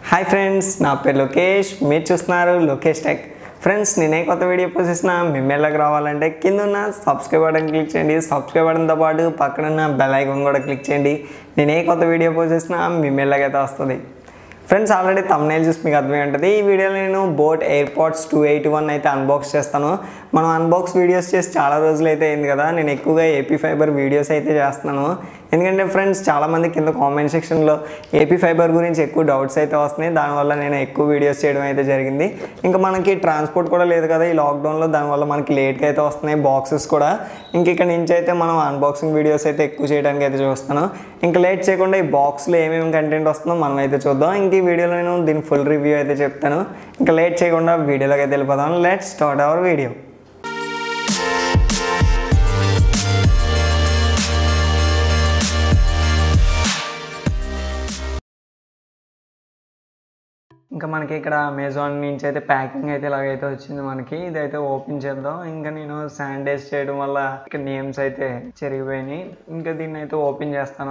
hi friends నా పేరు లోకేష్ మీరు చూస్తున్నారు లోకేష్ టెక్ ఫ్రెండ్స్ నేనే కొత్త వీడియో పోస్ట్ చేసిన మీ మెల్లకి రావాలంటే కింద ఉన్న సబ్స్క్రైబ్ బటన్ క్లిక్ చేయండి సబ్స్క్రైబ్ బటన్తో పాటు పక్కన ఉన్న బెల్ ఐకాన్ కూడా క్లిక్ చేయండి నేనే కొత్త వీడియో పోస్ట్ చేసిన మీ మెల్లకైతే వస్తుంది ఫ్రెండ్స్ ఆల్రెడీ తమ్నైల్ చూసి మీకు అర్థమై ఉంటుంది ఈ వీడియోలో నేను boat airpods two eighty one అయితే అన్బాక్స్ చేస్తాను మనం అన్బాక్స్ వీడియోస్ చేసి చాలా రోజులు అయితే అయింది కదా నేను ఎక్కువగా ఏపీ ఫైబర్ వీడియోస్ అయితే చేస్తున్నాను ఎందుకంటే ఫ్రెండ్స్ చాలామంది కింద కామెంట్ సెక్షన్లో ఏపీ ఫైబర్ గురించి ఎక్కువ డౌట్స్ అయితే వస్తున్నాయి దానివల్ల నేను ఎక్కువ వీడియోస్ చేయడం అయితే జరిగింది ఇంకా మనకి ట్రాన్స్పోర్ట్ కూడా లేదు కదా ఈ లాక్డౌన్లో దానివల్ల మనకి లేట్గా అయితే వస్తున్నాయి బాక్సెస్ కూడా ఇంక ఇక్కడ నుంచి అయితే మనం అన్బాక్సింగ్ వీడియోస్ అయితే ఎక్కువ చేయడానికి అయితే చూస్తాను ఇంకా లేట్ చేయకుండా ఈ బాక్స్లో ఏమేమి కంటెంట్ వస్తుందో మనం అయితే చూద్దాం ఇంక ఈ వీడియోలో నేను దీని ఫుల్ రివ్యూ అయితే చెప్తాను ఇంకా లేట్ చేయకుండా వీడియోలోకి అయితే వెళ్ళిపోదాం లెట్ స్టార్ట్ అవర్ వీడియో ఇంకా మనకి ఇక్కడ అమెజాన్ నుంచి అయితే ప్యాకింగ్ అయితే ఇలాగైతే వచ్చింది మనకి ఇదైతే ఓపెన్ చేద్దాం ఇంకా నేను శానిటైజ్ చేయడం వల్ల ఇక్కడ నేమ్స్ అయితే చెరిగిపోయినాయి ఇంకా దీన్ని అయితే ఓపెన్ చేస్తాను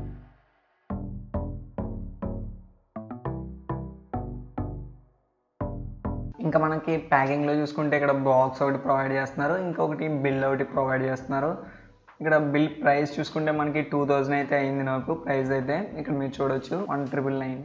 ఇంకా మనకి ప్యాకింగ్లో చూసుకుంటే ఇక్కడ బాక్స్ ఒకటి ప్రొవైడ్ చేస్తున్నారు ఇంకొకటి బిల్ ఒకటి ప్రొవైడ్ చేస్తున్నారు ఇక్కడ బిల్ ప్రైస్ చూసుకుంటే మనకి టూ థౌజండ్ అయితే అయింది నాకు ప్రైస్ అయితే ఇక్కడ మీరు చూడొచ్చు వన్ ట్రిపుల్ నైన్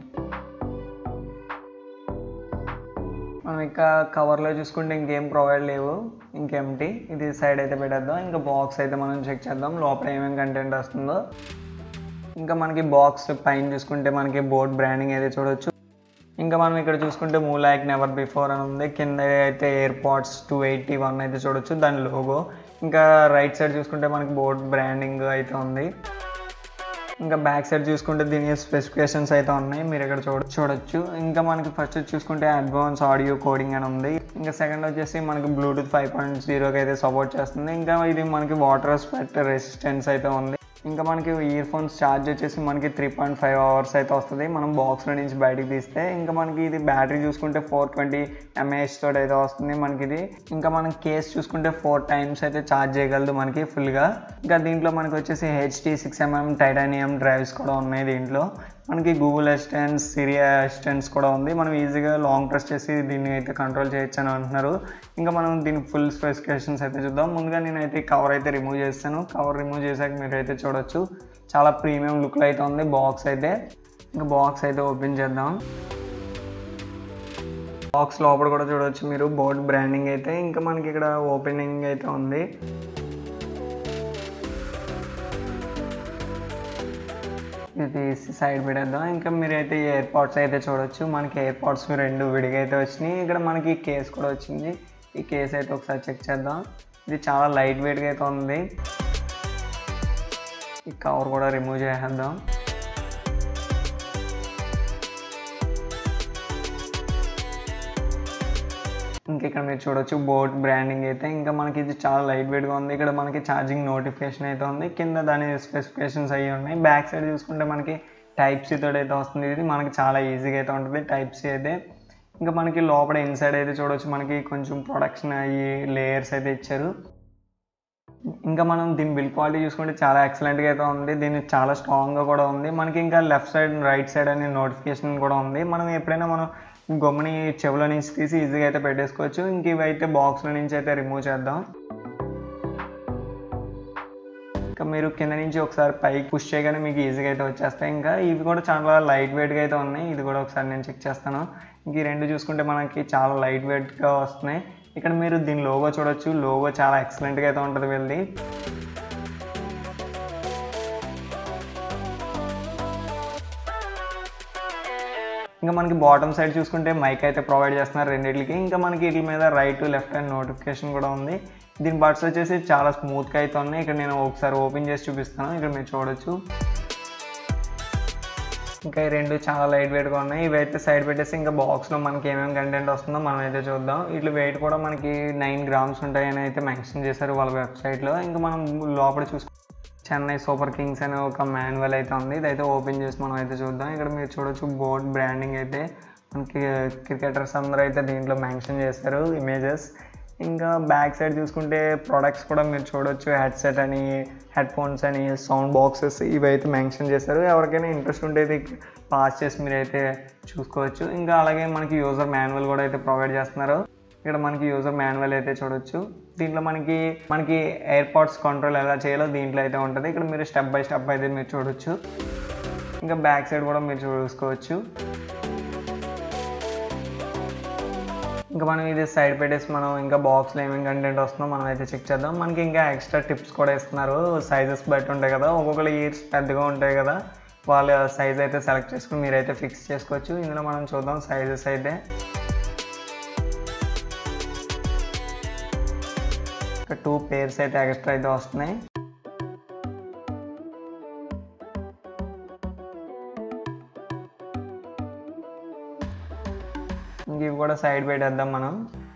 మనం ఇంకా కవర్లో చూసుకుంటే ఇంకేం ప్రొవైడ్ లేవు ఇంకేమిటి ఇది సైడ్ అయితే పెట్టేద్దాం ఇంకా బాక్స్ అయితే మనం చెక్ చేద్దాం లోపల ఏమేమి కంటెంట్ వస్తుందో ఇంకా మనకి బాక్స్ పైన చూసుకుంటే మనకి బోర్డ్ బ్రాండింగ్ అయితే చూడొచ్చు ఇంకా మనం ఇక్కడ చూసుకుంటే మూ లైక్ నెవర్ బిఫోర్ అని ఉంది కింద అయితే ఎయిర్పాడ్స్ టూ ఎయిటీ వన్ అయితే చూడొచ్చు దాని లోగో ఇంకా రైట్ సైడ్ చూసుకుంటే మనకి బోర్డ్ బ్రాండింగ్ అయితే ఉంది ఇంకా బ్యాక్ సైడ్ చూసుకుంటే దీని స్పెసిఫికేషన్స్ అయితే ఉన్నాయి మీరు ఇక్కడ చూడ చూడొచ్చు ఇంకా మనకి ఫస్ట్ చూసుకుంటే అడ్వాన్స్ ఆడియో కోడింగ్ అని ఉంది ఇంకా సెకండ్ వచ్చేసి మనకి బ్లూటూత్ ఫైవ్ పాయింట్ జీరోకి అయితే సపోర్ట్ చేస్తుంది ఇంకా ఇది మనకి వాటర్ స్పెట్ రెసిస్టెన్స్ అయితే ఉంది ఇంకా మనకి ఇయర్ ఫోన్స్ ఛార్జ్ వచ్చేసి మనకి త్రీ పాయింట్ ఫైవ్ అవర్స్ అయితే వస్తుంది మనం బాక్స్లో నుంచి బయటకు తీస్తే ఇంకా మనకి ఇది బ్యాటరీ చూసుకుంటే ఫోర్ ట్వంటీ ఎంఏహెచ్ తోటి అయితే వస్తుంది మనకి ఇది ఇంకా మనం కేస్ చూసుకుంటే ఫోర్ టైమ్స్ అయితే ఛార్జ్ చేయగలదు మనకి ఫుల్గా ఇంకా దీంట్లో మనకి వచ్చేసి HT six mm titanium drives కూడా ఉన్నాయి దీంట్లో మనకి గూగుల్ అసిస్టెంట్స్ సిరియా అసిస్టెంట్స్ కూడా ఉంది మనం ఈజీగా లాంగ్ ప్రెస్ చేసి దీన్ని అయితే కంట్రోల్ చేయొచ్చు అని అంటున్నారు ఇంకా మనం దీని ఫుల్ స్పెసిఫికేషన్స్ అయితే చూద్దాం ముందుగా నేనైతే కవర్ అయితే రిమూవ్ చేస్తాను కవర్ రిమూవ్ చేశాక మీరు అయితే చూడొచ్చు చాలా ప్రీమియం లుక్లో అయితే ఉంది బాక్స్ అయితే ఇంకా బాక్స్ అయితే ఓపెన్ చేద్దాం బాక్స్ లోపల కూడా చూడొచ్చు మీరు బోర్డ్ బ్రాండింగ్ అయితే ఇంకా మనకి ఇక్కడ ఓపెనింగ్ అయితే ఉంది ఇది సైడ్ పెట్టేద్దాం ఇంకా మీరైతే ఎయిర్పాడ్స్ అయితే చూడొచ్చు మనకి ఎయిర్పాడ్స్ రెండు విడిగా అయితే వచ్చినాయి ఇక్కడ మనకి కేస్ కూడా వచ్చింది ఈ కేస్ అయితే ఒకసారి చెక్ చేద్దాం ఇది చాలా లైట్ వెయిట్గా అయితే ఉంది ఈ కవర్ కూడా రిమూవ్ చేసేద్దాం ఇంకా ఇక్కడ మీరు చూడొచ్చు బోర్డ్ బ్రాండింగ్ అయితే ఇంకా మనకి ఇది చాలా లైట్ వెయిట్గా ఉంది ఇక్కడ మనకి ఛార్జింగ్ నోటిఫికేషన్ అయితే ఉంది కింద దాని స్పెసిఫికేషన్స్ అయ్యి ఉన్నాయి బ్యాక్ సైడ్ చూసుకుంటే మనకి టైప్ సి తోటి అయితే వస్తుంది ఇది మనకి చాలా ఈజీగా అయితే ఉంటుంది టైప్ సి అయితే ఇంకా మనకి లోపల ఇన్సైడ్ అయితే చూడొచ్చు మనకి కొంచెం ప్రొడక్షన్ అయ్యి లేయర్స్ అయితే ఇచ్చారు ఇంకా మనం దీని బిల్ క్వాలిటీ చూసుకుంటే చాలా ఎక్సలెంట్గా అయితే ఉంది దీన్ని చాలా స్ట్రాంగ్గా కూడా ఉంది మనకి ఇంకా లెఫ్ట్ సైడ్ రైట్ సైడ్ అనే నోటిఫికేషన్ కూడా ఉంది మనం ఎప్పుడైనా మనం గమ్ముని చెవుల నుంచి తీసి ఈజీగా అయితే పెట్టేసుకోవచ్చు ఇంక ఇవైతే బాక్స్ల నుంచి అయితే రిమూవ్ చేద్దాం ఇంకా మీరు కింద నుంచి ఒకసారి పైకి పుష్ చేయగానే మీకు ఈజీగా అయితే వచ్చేస్తాయి ఇంకా ఇవి కూడా చాలా లైట్ వెయిట్గా అయితే ఉన్నాయి ఇది కూడా ఒకసారి నేను చెక్ చేస్తాను ఇంక ఈ రెండు చూసుకుంటే మనకి చాలా లైట్ వెయిట్గా వస్తున్నాయి ఇక్కడ మీరు దీని లోగో చూడొచ్చు లోగో చాలా ఎక్సలెంట్గా అయితే ఉంటుంది వీళ్ళది ఇంకా మనకి బాటమ్ సైడ్ చూసుకుంటే మైక్ అయితే ప్రొవైడ్ చేస్తున్నారు రెండింటికి ఇంకా మనకి వీటి మీద రైట్ లెఫ్ట్ అండ్ నోటిఫికేషన్ కూడా ఉంది దీని బడ్స్ వచ్చేసి చాలా స్మూత్గా అయితే ఉన్నాయి ఇక్కడ నేను ఒకసారి ఓపెన్ చేసి చూపిస్తాను ఇక్కడ మీరు చూడొచ్చు ఇంకా ఈ రెండు చాలా లైట్ వెయిట్గా ఉన్నాయి ఇవైతే సైడ్ పెట్టేసి ఇంకా బాక్స్లో మనకి ఏమేమి కంటెంట్ వస్తుందో మనం అయితే చూద్దాం వీటి వెయిట్ కూడా మనకి నైన్ గ్రామ్స్ ఉంటాయని అయితే మెన్షన్ చేశారు వాళ్ళ వెబ్సైట్లో ఇంకా మనం లోపల చూసుకుంటే చెన్నై సూపర్ కింగ్స్ అనే ఒక మాన్యువల్ అయితే ఉంది ఇదైతే ఓపెన్ చేసి మనం అయితే చూద్దాం ఇక్కడ మీరు చూడొచ్చు బోర్డ్ బ్రాండింగ్ అయితే మనకి క్రికెటర్స్ అందరూ అయితే దీంట్లో మెన్షన్ చేశారు ఇమేజెస్ ఇంకా బ్యాక్ సైడ్ చూసుకుంటే ప్రొడక్ట్స్ కూడా మీరు చూడొచ్చు హెడ్సెట్ అని హెడ్ ఫోన్స్ అని సౌండ్ బాక్సెస్ ఇవి అయితే మెన్షన్ చేశారు ఎవరికైనా ఇంట్రెస్ట్ ఉంటే ఇది పాస్ చేసి మీరైతే చూసుకోవచ్చు ఇంకా అలాగే మనకి యూజర్ మాన్యువల్ కూడా అయితే ప్రొవైడ్ చేస్తున్నారు ఇక్కడ మనకి యూజర్ మాన్యువల్ అయితే చూడొచ్చు దీంట్లో మనకి మనకి ఎయిర్పాడ్స్ కంట్రోల్ ఎలా చేయాలో దీంట్లో అయితే ఉంటుంది ఇక్కడ మీరు స్టెప్ బై స్టెప్ అయితే మీరు చూడొచ్చు ఇంకా బ్యాక్ సైడ్ కూడా మీరు చూసుకోవచ్చు ఇంకా మనం ఇది సైడ్ పెట్టేసి మనం ఇంకా బాక్స్లో ఏమేమి కంటెంట్ వస్తుందో మనం అయితే చెక్ చేద్దాం మనకి ఇంకా ఎక్స్ట్రా టిప్స్ కూడా ఇస్తున్నారు సైజెస్ బట్టి ఉంటాయి కదా ఒక్కొక్కరు ఇయర్స్ పెద్దగా ఉంటాయి కదా వాళ్ళ సైజ్ అయితే సెలెక్ట్ చేసుకుని మీరైతే ఫిక్స్ చేసుకోవచ్చు ఇందులో మనం చూద్దాం సైజెస్ అయితే ఒక టూ పేర్స్ అయితే ఎక్స్ట్రా అయితే వస్తున్నాయి ఇంక ఇవి కూడా సైడ్ పెట్టేద్దాం మనం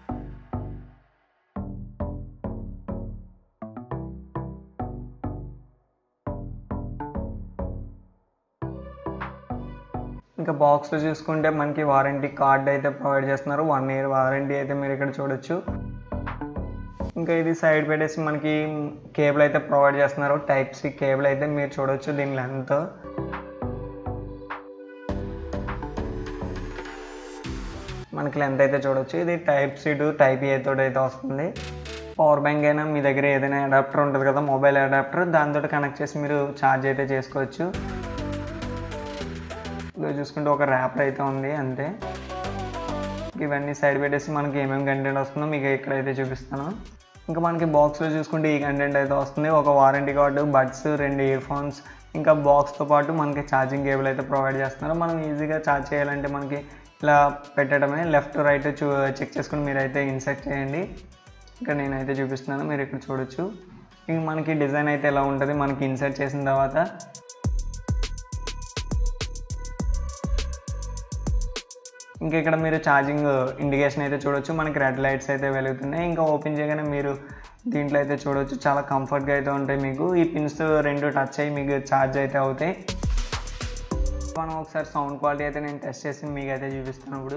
ఇంకా బాక్స్లో చూసుకుంటే మనకి వారంటీ కార్డ్ అయితే ప్రొవైడ్ చేస్తున్నారు వన్ ఇయర్ వారంటీ అయితే మీరు ఇక్కడ చూడొచ్చు ఇంకా ఇది సైడ్ పెట్టేసి మనకి కేబుల్ అయితే ప్రొవైడ్ చేస్తున్నారు టైప్ సి కేబుల్ అయితే మీరు చూడొచ్చు దీని లెంత్ మనకి లెంత్ అయితే చూడొచ్చు ఇది type C to type A తోటి అయితే వస్తుంది పవర్ బ్యాంక్ అయినా మీ దగ్గర ఏదైనా అడాప్టర్ ఉంటుంది కదా మొబైల్ అడాప్టర్ దాంతో కనెక్ట్ చేసి మీరు ఛార్జ్ అయితే చేసుకోవచ్చు ఇది చూసుకుంటే ఒక ర్యాపర్ అయితే ఉంది అంతే ఇవన్నీ సైడ్ పెట్టేసి మనకి ఏమేమి కంటెంట్ వస్తుందో మీకు ఇక్కడైతే చూపిస్తాను ఇంకా మనకి బాక్స్లో చూసుకుంటే ఈ కంటెంట్ అయితే వస్తుంది ఒక వారంటీ కార్డు బడ్స్ రెండు ఇయర్ ఫోన్స్ ఇంకా బాక్స్తో పాటు మనకి ఛార్జింగ్ కేబుల్ అయితే ప్రొవైడ్ చేస్తున్నారు మనం ఈజీగా ఛార్జ్ చేయాలంటే మనకి ఇలా పెట్టడమే లెఫ్ట్ రైట్ చూ చెక్ చేసుకుని మీరైతే ఇన్సెక్ట్ చేయండి ఇక్కడ నేనైతే చూపిస్తున్నాను మీరు ఇక్కడ చూడొచ్చు ఇంక మనకి డిజైన్ అయితే ఎలా ఉంటుంది మనకి ఇన్సర్ట్ చేసిన తర్వాత ఇంకా ఇక్కడ మీరు ఛార్జింగ్ ఇండికేషన్ అయితే చూడొచ్చు మనకి రెడ్ లైట్స్ అయితే వెలుగుతున్నాయి ఇంకా ఓపెన్ చేయగానే మీరు దీంట్లో అయితే చూడొచ్చు చాలా కంఫర్ట్గా అయితే ఉంటాయి మీకు ఈ పిన్స్ రెండు టచ్ అయ్యి మీకు ఛార్జ్ అయితే అవుతాయి మనం ఒకసారి సౌండ్ క్వాలిటీ అయితే నేను టెస్ట్ చేసి మీకు అయితే చూపిస్తాను ఇప్పుడు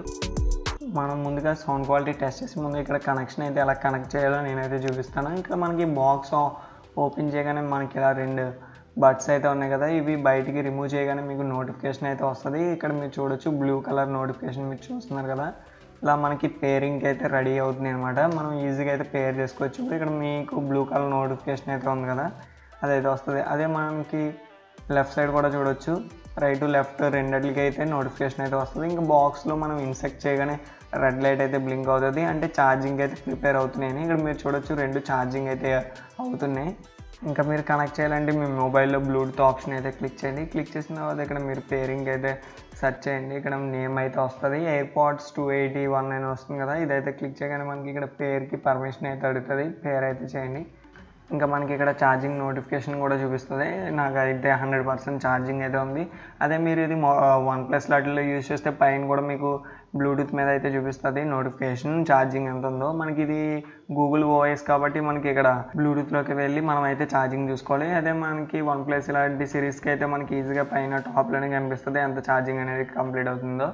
మనం ముందుగా సౌండ్ క్వాలిటీ టెస్ట్ చేసి ముందు ఇక్కడ కనెక్షన్ అయితే ఎలా కనెక్ట్ చేయాలో నేనైతే చూపిస్తాను ఇక్కడ మనకి బాక్స్ ఓపెన్ చేయగానే మనకి ఇలా రెండు బడ్స్ అయితే ఉన్నాయి కదా ఇవి బయటికి రిమూవ్ చేయగానే మీకు నోటిఫికేషన్ అయితే వస్తుంది ఇక్కడ మీరు చూడొచ్చు బ్లూ కలర్ నోటిఫికేషన్ మీరు చూస్తున్నారు కదా ఇలా మనకి పేరింగ్కి అయితే రెడీ అవుతుంది అనమాట మనం ఈజీగా అయితే పేర్ చేసుకోవచ్చు ఇక్కడ మీకు బ్లూ కలర్ నోటిఫికేషన్ అయితే ఉంది కదా అదైతే వస్తుంది అదే మనకి లెఫ్ట్ సైడ్ కూడా చూడొచ్చు రైట్ లెఫ్ట్ రెండిటికి అయితే నోటిఫికేషన్ అయితే వస్తుంది ఇంకా బాక్స్లో మనం ఇన్సెక్ట్ చేయగానే రెడ్ లైట్ అయితే బ్లింక్ అవుతుంది అంటే ఛార్జింగ్ అయితే ప్రిపేర్ అవుతున్నాయని ఇక్కడ మీరు చూడొచ్చు రెండు ఛార్జింగ్ అయితే అవుతున్నాయి ఇంకా మీరు కనెక్ట్ చేయాలంటే మీ మొబైల్లో బ్లూటూత్ ఆప్షన్ అయితే క్లిక్ చేయండి క్లిక్ చేసిన తర్వాత ఇక్కడ మీరు పేరింగ్ అయితే సెర్చ్ చేయండి ఇక్కడ నేమ్ అయితే వస్తుంది airpods two eighty one nine వస్తుంది కదా ఇదైతే క్లిక్ చేయగానే మనకి ఇక్కడ పేరుకి పర్మిషన్ అయితే అడుగుతుంది పేరు అయితే చేయండి ఇంకా మనకి ఇక్కడ ఛార్జింగ్ నోటిఫికేషన్ కూడా చూపిస్తుంది నాకు అయితే హండ్రెడ్ పర్సెంట్ ఛార్జింగ్ అయితే ఉంది అదే మీరు ఇది వన్ ప్లస్ లాటిల్లో యూజ్ చేస్తే పైన కూడా మీకు బ్లూటూత్ మీద అయితే చూపిస్తుంది నోటిఫికేషన్ ఛార్జింగ్ ఎంత ఉందో మనకి ఇది గూగుల్ ఓఎస్ కాబట్టి మనకి ఇక్కడ బ్లూటూత్లోకి వెళ్ళి మనం అయితే ఛార్జింగ్ చూసుకోవాలి అదే మనకి వన్ ప్లస్ ఇలాంటి సిరీస్కి అయితే మనకి ఈజీగా పైన టాప్లోనే కనిపిస్తుంది ఎంత ఛార్జింగ్ అనేది కంప్లీట్ అవుతుందో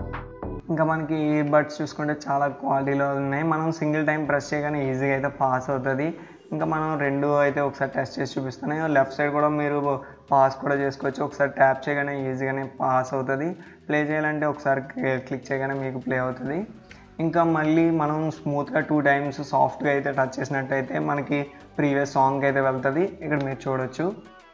ఇంకా మనకి ఇయర్ బడ్స్ చూసుకుంటే చాలా క్వాలిటీలో ఉన్నాయి మనం సింగిల్ టైం ప్రెస్ చేయగానే ఈజీగా అయితే పాస్ అవుతుంది ఇంకా మనం రెండు అయితే ఒకసారి టెస్ట్ చేసి చూపిస్తాను లెఫ్ట్ సైడ్ కూడా మీరు పాస్ కూడా చేసుకోవచ్చు ఒకసారి ట్యాప్ చేయగానే ఈజీగానే పాస్ అవుతుంది ప్లే చేయాలంటే ఒకసారి క్లిక్ చేయగానే మీకు ప్లే అవుతుంది ఇంకా మళ్ళీ మనం స్మూత్గా టూ టైమ్స్ సాఫ్ట్గా అయితే టచ్ చేసినట్టయితే మనకి ప్రీవియస్ సాంగ్ అయితే వెళ్తుంది ఇక్కడ మీరు చూడొచ్చు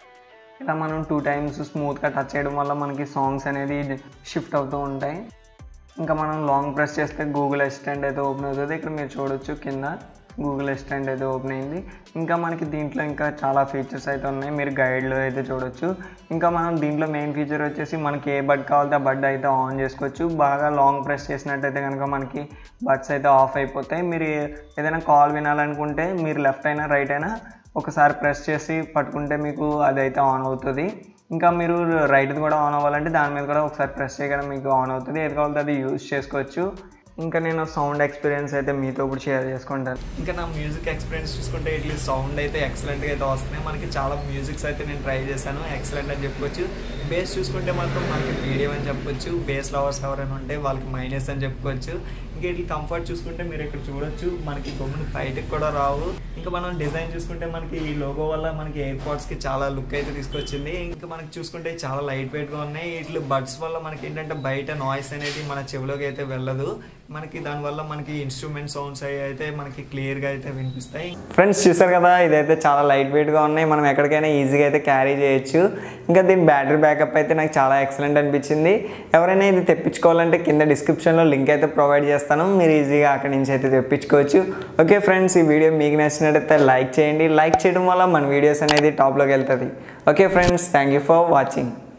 ఇలా మనం టూ టైమ్స్ స్మూత్గా టచ్ చేయడం వల్ల మనకి సాంగ్స్ అనేది షిఫ్ట్ అవుతూ ఉంటాయి ఇంకా మనం లాంగ్ ప్రెస్ చేస్తే గూగుల్ అసిస్టెంట్ అయితే ఓపెన్ అవుతుంది ఇక్కడ మీరు చూడొచ్చు కింద గూగుల్ అసిస్టెంట్ అయితే ఓపెన్ అయింది ఇంకా మనకి దీంట్లో ఇంకా చాలా ఫీచర్స్ అయితే ఉన్నాయి మీరు గైడ్లో అయితే చూడొచ్చు ఇంకా మనం దీంట్లో మెయిన్ ఫీచర్ వచ్చేసి మనకి ఏ బడ్ కావాలితే ఆ బడ్ అయితే ఆన్ చేసుకోవచ్చు బాగా లాంగ్ ప్రెస్ చేసినట్టయితే కనుక మనకి బడ్స్ అయితే ఆఫ్ అయిపోతాయి మీరు ఏదైనా కాల్ వినాలనుకుంటే మీరు లెఫ్ట్ అయినా రైట్ అయినా ఒకసారి ప్రెస్ చేసి పట్టుకుంటే మీకు అదైతే ఆన్ అవుతుంది ఇంకా మీరు రైట్ కూడా ఆన్ అవ్వాలంటే దాని మీద కూడా ఒకసారి ప్రెస్ చేయగానే మీకు ఆన్ అవుతుంది ఏది కావాలంటే అది యూజ్ చేసుకోవచ్చు ఇంకా నేను సౌండ్ ఎక్స్పీరియన్స్ అయితే మీతో ఇప్పుడు షేర్ చేసుకుంటాను ఇంకా నా మ్యూజిక్ ఎక్స్పీరియన్స్ చూసుకుంటే ఇట్లా సౌండ్ అయితే ఎక్సలెంట్గా అయితే వస్తున్నాయి మనకి చాలా మ్యూజిక్స్ అయితే నేను ట్రై చేశాను ఎక్సలెంట్ అని చెప్పుకోవచ్చు బేస్ చూసుకుంటే మాత్రం మనకి మీడియం అని చెప్పొచ్చు బేస్ లవర్స్ ఎవరైనా ఉంటే వాళ్ళకి మైనస్ అని చెప్పుకోవచ్చు ఇంకా ఇట్లా కంఫర్ట్ చూసుకుంటే మీరు ఇక్కడ చూడొచ్చు మనకి గమ్మున బయటకు కూడా రావు ఇంకా మనం డిజైన్ చూసుకుంటే మనకి ఈ లోగో వల్ల మనకి ఎయిర్పోర్ట్స్ కి చాలా లుక్ అయితే తీసుకొచ్చింది ఇంకా మనకి చూసుకుంటే చాలా లైట్ వెయిట్ గా ఉన్నాయి ఇట్లా బడ్స్ వల్ల మనకి ఏంటంటే బయట నాయిస్ అనేది మన చెవిలోకి అయితే వెళ్ళదు మనకి దానివల్ల మనకి ఇన్స్ట్రుమెంట్ సౌండ్స్ అవి అయితే మనకి క్లియర్ గా అయితే వినిపిస్తాయి ఫ్రెండ్స్ చూసారు కదా ఇదైతే చాలా లైట్ వెయిట్గా ఉన్నాయి మనం ఎక్కడికైనా ఈజీగా అయితే క్యారీ చేయొచ్చు ఇంకా దీని బ్యాటరీ బ్యాకప్ అయితే నాకు చాలా ఎక్సలెంట్ అనిపించింది ఎవరైనా ఇది తెప్పించుకోవాలంటే కింద డిస్క్రిప్షన్లో లింక్ అయితే ప్రొవైడ్ చేస్తాను మీరు ఈజీగా అక్కడి నుంచి అయితే తెప్పించుకోవచ్చు ఓకే ఫ్రెండ్స్ ఈ వీడియో మీకు నచ్చినట్టయితే లైక్ చేయండి లైక్ చేయడం వల్ల మన వీడియోస్ అనేది టాప్లోకి వెళ్తుంది okay friends thank you for watching